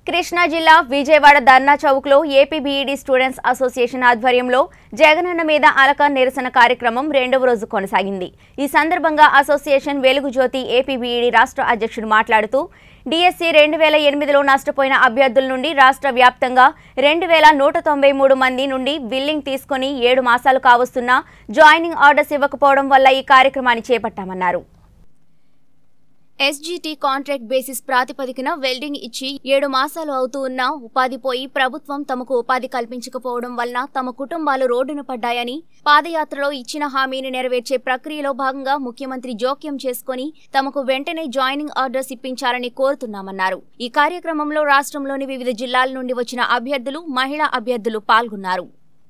కృష్ణా జిల్లా విజయవాడ ధర్నా చౌక్లో AP B Ed students association ఆధ్వర్యంలో జగనన్న మీద అలక నిరసన కార్యక్రమం రెండవ రోజు కొనసాగింది ఈ సందర్భంగా అసోసియేషన్ వెలుగు జ్యోతి ఏపీ బీఈడీ రాష్ట్ర అధ్యక్షుడు మాట్లాడుతూ డిఎస్సి రెండు వేల ఎనిమిదిలో నష్టపోయిన అభ్యర్థుల నుండి రాష్ట్ర వ్యాప్తంగా రెండు వేల నూట తొంభై మూడు మంది నుండి బిల్లింగ్ తీసుకుని ఏడు మాసాలు కావస్తున్నా జాయినింగ్ ఆర్డర్స్ ఇవ్వకపోవడం వల్ల ఈ కార్యక్రమాన్ని చేపట్టామన్నారు ఎస్జీటీ కాంట్రాక్ట్ బేసిస్ ప్రాతిపదికన వెల్డింగ్ ఇచ్చి ఏడు మాసాలు అవుతూ ఉన్నా ఉపాధి పోయి ప్రభుత్వం తమకు ఉపాధి కల్పించకపోవడం వలన తమ కుటుంబాలు రోడ్డున పడ్డాయని పాదయాత్రలో ఇచ్చిన హామీని నెరవేర్చే ప్రక్రియలో భాగంగా ముఖ్యమంత్రి జోక్యం చేసుకుని తమకు వెంటనే జాయినింగ్ ఆర్డర్స్ ఇప్పించాలని కోరుతున్నామన్నారు ఈ కార్యక్రమంలో రాష్ట్రంలోని వివిధ జిల్లాల నుండి వచ్చిన అభ్యర్థులు మహిళా అభ్యర్థులు పాల్గొన్నారు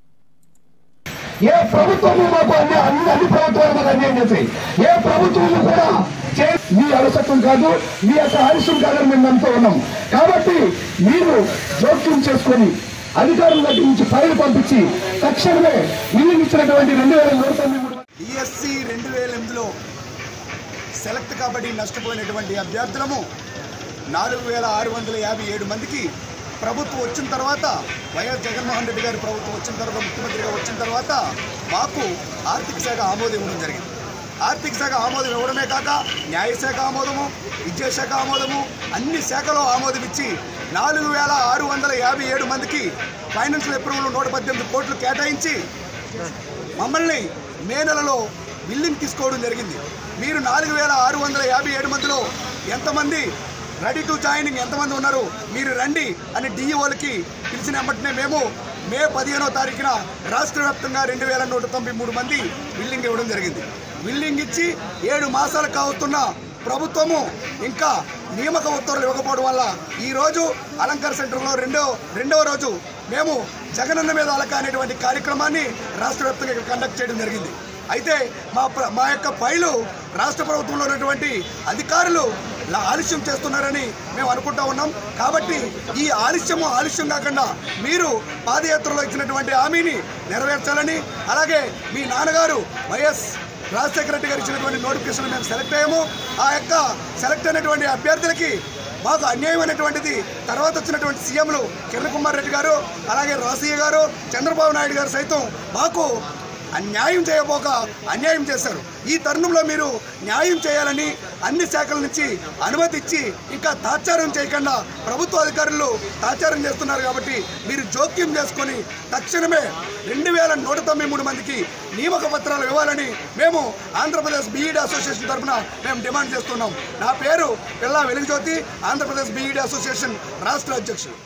ఏ ప్రభుత్వము మాకు అన్ని అన్ని అన్ని ప్రభుత్వాలు మాకు అన్యాయం చేశాయి ఏ ప్రభుత్వము కూడా చే- మీ అలసత్వం కాదు మీ యొక్క ఆలస్యం కాదని మేము నమ్ముతూ ఉన్నాం కాబట్టి మీరు జోక్యం చేసుకొని అధికారుల దగ్గర నుంచి ఫైల్ పంపించి తక్షణమే ఇల్లు ఇచ్చినటువంటి రెండు వేల నూట తొంభై మూడు డిఎస్సి రెండు వేల ఎనిమిదిలో సెలెక్ట్ కాబట్టి నష్టపోయినటువంటి అభ్యర్థులము నాలుగు వేల ఆరు వందల యాభై ఏడు మందికి ప్రభుత్వం వచ్చిన తర్వాత వైఎస్ జగన్మోహన్ రెడ్డి గారి ప్రభుత్వం వచ్చిన తర్వాత ముఖ్యమంత్రిగా వచ్చిన తర్వాత మాకు ఆర్థిక శాఖ ఆమోదం ఇవ్వడం జరిగింది ఆర్థిక శాఖ ఆమోదం ఇవ్వడమే కాక న్యాయశాఖ ఆమోదము విద్యాశాఖ ఆమోదము అన్ని శాఖలో ఆమోదం ఇచ్చి నాలుగు వేల ఆరు వందల యాభై ఏడు మందికి ఫైనాన్షియల్ అప్రూవల్ నూట పద్దెనిమిది కోట్లు కేటాయించి మమ్మల్ని మే నెలలో బిల్లింగ్ తీసుకోవడం జరిగింది మీరు నాలుగు వేల ఆరు వందల యాభై ఏడు మందిలో ఎంతమంది రెడీ టు జాయినింగ్ ఎంతమంది ఉన్నారు మీరు రండి అని డిఈఓలకి పిలిచిన వెంటనే మేము మే పదిహేనో తారీఖున రాష్ట్ర వ్యాప్తంగా రెండు వేల నూట తొంభై మూడు మంది బిల్లింగ్ ఇవ్వడం జరిగింది బిల్లింగ్ ఇచ్చి ఏడు మాసాలు కావుతున్న ప్రభుత్వము ఇంకా నియామక ఉత్తర్వులు ఇవ్వకపోవడం వల్ల ఈరోజు అలంకార్ సెంటర్లో రెండో రెండవ రోజు మేము జగనన్న మీద అలక అనేటువంటి కార్యక్రమాన్ని రాష్ట్ర వ్యాప్తంగా ఇక్కడ కండక్ట్ చేయడం జరిగింది అయితే మా ప్ర- మా యొక్క ఫైలు రాష్ట్ర ప్రభుత్వంలో ఉన్నటువంటి అధికారులు లా- ఆలస్యం చేస్తున్నారని మేము అనుకుంటా ఉన్నాం కాబట్టి ఈ ఆలస్యము ఆలస్యం కాకుండా మీరు పాదయాత్రలో ఇచ్చినటువంటి హామీని నెరవేర్చాలని అలాగే మీ నాన్నగారు వైఎస్ రాజశేఖర రెడ్డి గారు ఇచ్చినటువంటి నోటిఫికేషన్ మేము సెలెక్ట్ అయ్యాము ఆ యొక్క సెలెక్ట్ అయినటువంటి అభ్యర్థులకి మాకు అన్యాయం అనేటువంటిది తర్వాత వచ్చినటువంటి సీఎంలు కిరణ్ కుమార్ రెడ్డి గారు అలాగే రాసయ్య గారు చంద్రబాబు నాయుడు గారు సైతం మాకు అన్యాయం చేయబోక అన్యాయం చేశారు ఈ తరుణంలో మీరు న్యాయం చేయాలని అన్ని శాఖల నుంచి అనుమతి ఇచ్చి ఇంకా తాత్సారం చేయకుండా ప్రభుత్వ అధికారులు తాత్సారం చేస్తున్నారు కాబట్టి మీరు జోక్యం చేసుకొని తక్షణమే రెండు వేల నూట తొంభై మూడు మందికి నియామక పత్రాలు ఇవ్వాలని మేము ఆంధ్రప్రదేశ్ బీఈడీ అసోసియేషన్ తరఫున మేము డిమాండ్ చేస్తున్నాం నా పేరు పిల్లా వెలుగుజ్యోతి ఆంధ్రప్రదేశ్ బీఈడీ అసోసియేషన్ రాష్ట్ర అధ్యక్షుడు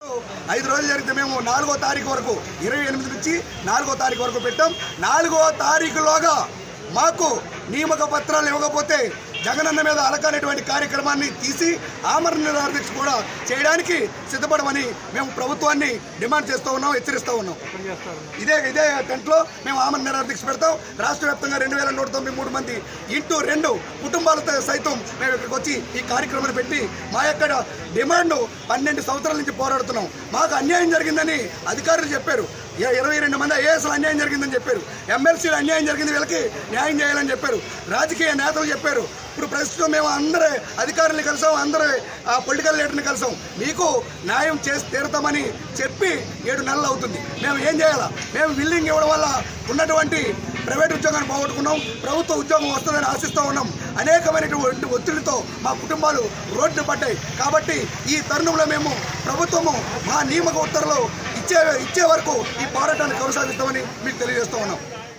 ఐదు రోజులు జరిగితే మేము నాలుగో తారీఖు వరకు ఇరవై ఎనిమిది నుంచి నాలుగో తారీఖు వరకు పెట్టాం నాలుగో తారీఖులోగా మాకు నియామక పత్రాలు ఇవ్వకపోతే జగనన్న మీద అలకనేటువంటి కార్యక్రమాన్ని తీసి ఆమరణ నిరాదీక్ష కూడా చేయడానికి సిద్ధపడమని మేము ప్రభుత్వాన్ని డిమాండ్ చేస్తూ ఉన్నాం హెచ్చరిస్తూ ఉన్నాం ఇదే ఇదే టెంట్లో మేము ఆమరణ నిరాదీక్ష పెడతాం రాష్ట్ర వ్యాప్తంగా రెండు వేల నూట తొంభై మూడు మంది ఇంటూ రెండు కుటుంబాలతో సైతం మేము ఇక్కడికి వచ్చి ఈ కార్యక్రమాన్ని పెట్టి మా యొక్క డిమాండ్ పన్నెండు సంవత్సరాల నుంచి పోరాడుతున్నాం మాకు అన్యాయం జరిగిందని అధికారులు చెప్పారు ఇ- ఇరవై రెండు మంది ఐఏఎస్లు అన్యాయం జరిగిందని చెప్పారు ఎమ్మెల్సీలు అన్యాయం జరిగింది వీళ్ళకి న్యాయం చేయాలని చెప్పారు రాజకీయ నేతలు చెప్పారు ఇప్పుడు ప్రస్తుతం మేము అందరి అధికారుల్ని కలిసాం అందరి పొలిటికల్ లీడర్ని కలిసాం మీకు న్యాయం చేసి తీరుతామని చెప్పి ఏడు నెలలు అవుతుంది మేము ఏం చేయాలా మేము బిల్డింగ్ ఇవ్వడం వల్ల ఉన్నటువంటి ప్రైవేట్ ఉద్యోగాన్ని పోగొట్టుకున్నాం ప్రభుత్వ ఉద్యోగం వస్తుందని ఆశిస్తూ ఉన్నాం అనేకమైనటువంటి ఒత్తిడితో మా కుటుంబాలు రోడ్డు పడ్డాయి కాబట్టి ఈ తరుణంలో మేము ప్రభుత్వము మా నియామక ఉత్తర్వులు ఇచ్చే ఇచ్చే వరకు ఈ పోరాటాన్ని కొనసాగిస్తామని మీకు తెలియజేస్తూ ఉన్నాం